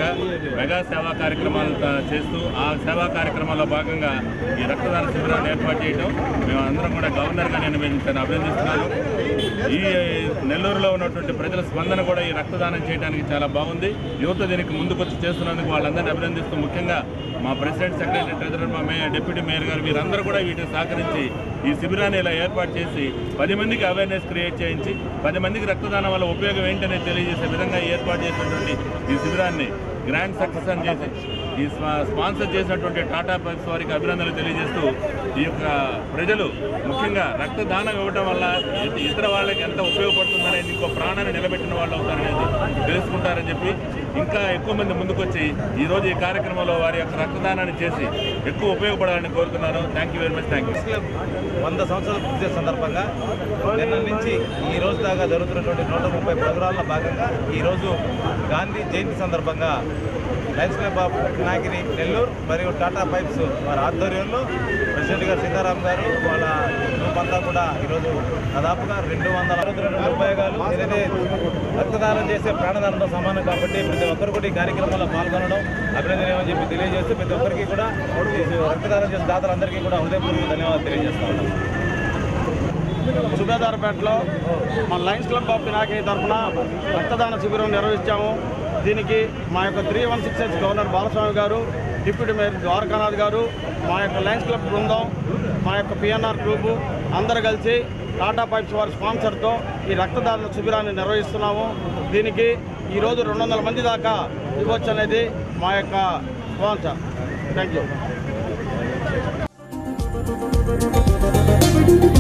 mega సేవా కార్యక్రమాలు ఆ, చేస్తూ ఆ సేవా కార్యక్రమాల్లో భాగంగా ఈ రక్తదాన శిబిరాన్ని ఏర్పాటు చేయడం మేము అందరం కూడా గవర్నర్గా నేను మేము తను అభినందిస్తున్నాను ఈ నెల్లూరులో ఉన్నటువంటి ప్రజల స్పందన కూడా ఈ రక్తదానం చేయడానికి చాలా బాగుంది యువత దీనికి ముందుకొచ్చి చేస్తున్నందుకు వాళ్ళందరినీ అభినందిస్తూ ముఖ్యంగా మా ప్రెసిడెంట్ సెక్రటరీ ట్రెజరర్ మా మేయర్ డిప్యూటీ మేయర్ గారు వీరందరూ కూడా వీటికి సహకరించి ఈ శిబిరాన్ని ఇలా ఏర్పాటు చేసి పది మందికి అవేర్నెస్ క్రియేట్ చేయించి పది మందికి రక్తదానం వల్ల ఉపయోగం ఏంటనేది తెలియజేసే విధంగా ఏర్పాటు చేసినటువంటి ఈ శిబిరాన్ని గ్రాండ్ సక్సెస్ అని చేసి ఈ స్పా- స్పాన్సర్ చేసినటువంటి టాటా పల్స్ వారికి అభినందనలు తెలియజేస్తూ ఈ యొక్క ప్రజలు ముఖ్యంగా రక్తదానం ఇవ్వడం వల్ల ఇత- ఇతర వాళ్ళకి ఎంత ఉపయోగపడుతుందనేది ఇంకో ప్రాణాన్ని నిలబెట్టిన వాళ్ళు అవుతారనేది తెలుసుకుంటారని చెప్పి ఇంకా ఎక్కువ మంది ముందుకొచ్చి ఈ రోజు ఈ కార్యక్రమంలో వారి యొక్క రక్తదానాన్ని చేసి ఎక్కువ ఉపయోగపడాలని కోరుతున్నాను thank you very much thank you club వంద సంవత్సరాల పూర్తి చేసే సందర్భంగా నిన్న నుంచి ఈ రోజు దాకా జరుగుతున్నటువంటి నూట ముప్పై ప్రోగ్రాంల భాగంగా ఈ రోజు గాంధీ జయంతి సందర్భంగా Lions Club of Nagiri Nellore మరియు టాటా పైప్స్ వారి ఆధ్వర్యంలో ప్రెసిడెంట్ గారు సీతారాం గారు వాళ్ళ గ్రూప్ అంతా కూడా ఈరోజు దాదాపుగా రెండు వందల అరవై రెండు ఉపయోగాలు ఏదైతే రక్తదానం చేసే ప్రాణదానంతో సమానం కాబట్టి ప్రతి ఒక్కరు కూడా ఈ కార్యక్రమంలో పాల్గొనడం అభినందనీయమని చెప్పి తెలియజేస్తూ ప్రతి ఒక్కరికి కూడా ఈ రక్తదానం చేసే దాతలందరికీ కూడా హృదయపూర్వక ధన్యవాదాలు తెలియజేస్తా ఉన్నాం సుబేదార్పేటలో మన లయన్స్ క్లబ్ ఆఫ్ పినాకి తరఫున రక్తదాన శిబిరం నిర్వహించాము దీనికి మా యొక్క three one six S governor Balaswamy గారు డిప్యూటీ మేయర్ ద్వారకానాథ్ గారు మా యొక్క లయన్స్ క్లబ్ బృందం మా యొక్క పిఎన్ఆర్ గ్రూపు అందరు కలిసి టాటా పైప్స్ వారి స్పాన్సర్తో ఈ రక్తదాన శిబిరాన్ని నిర్వహిస్తున్నాము దీనికి ఈరోజు రెండు వందల మంది దాకా ఇవ్వచ్చు అనేది మా యొక్క స్పాన్సర్ థ్యాంక్ యూ